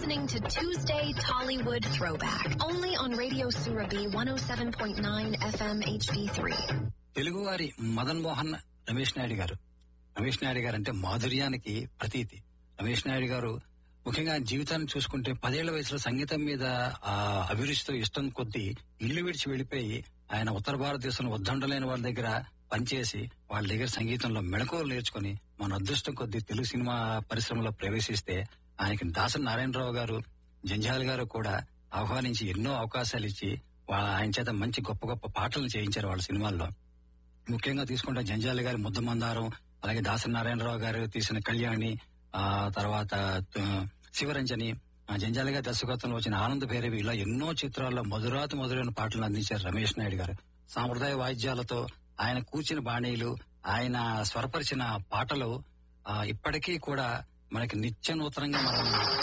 listening to Tuesday Tollywood Throwback, only on Radio Surabhi 107.9 FM HD3. తెలుగువారి మదన్ మోహన్ రమేష్ నాయుడు గారు రమేష్ నాయుడు గారు అంటే మాధుర్యానికి ప్రతీతి రమేష్ నాయుడు గారు ముఖ్యంగా ఆయన జీవితాన్ని చూసుకుంటే పదేళ్ల వయసులో సంగీతం మీద ఆ అభిరుచితో ఇష్టం కొద్దీ ఇల్లు విడిచి వెళ్లిపోయి ఆయన ఉత్తర భారతదేశంలో ఉద్దండలైన వాళ్ళ దగ్గర పనిచేసి వాళ్ళ దగ్గర సంగీతంలో మెళకువలు నేర్చుకుని మన అదృష్టం కొద్దీ తెలుగు సినిమా పరిశ్రమలో ప్రవేశిస్తే ఆయనకి దాసరి నారాయణరావు గారు జంజాల్ గారు కూడా ఆహ్వానించి ఎన్నో అవకాశాలు ఇచ్చి వా- ఆయన చేత మంచి గొప్ప గొప్ప పాటలు చేయించారు వాళ్ళ సినిమాల్లో ముఖ్యంగా తీసుకుంటే జంజాల గారి ముద్దమందారం అలాగే దాసరి నారాయణరావు గారు తీసిన కళ్యాణి ఆ తర్వాత ఆ, శివరంజని ఆ, జంజాల గారి దర్శకత్వంలో వచ్చిన ఆనంద భైరవి ఇలా ఎన్నో చిత్రాల్లో మధురాతి మధురైన పాటలు అందించారు రమేష్ నాయుడు గారు సాంప్రదాయ వాయిద్యాలతో ఆయన కూర్చిన బాణీలు ఆయన స్వరపరిచిన పాటలు ఆ, ఇప్పటికీ కూడా మనకి నిత్య నూతనంగా మనం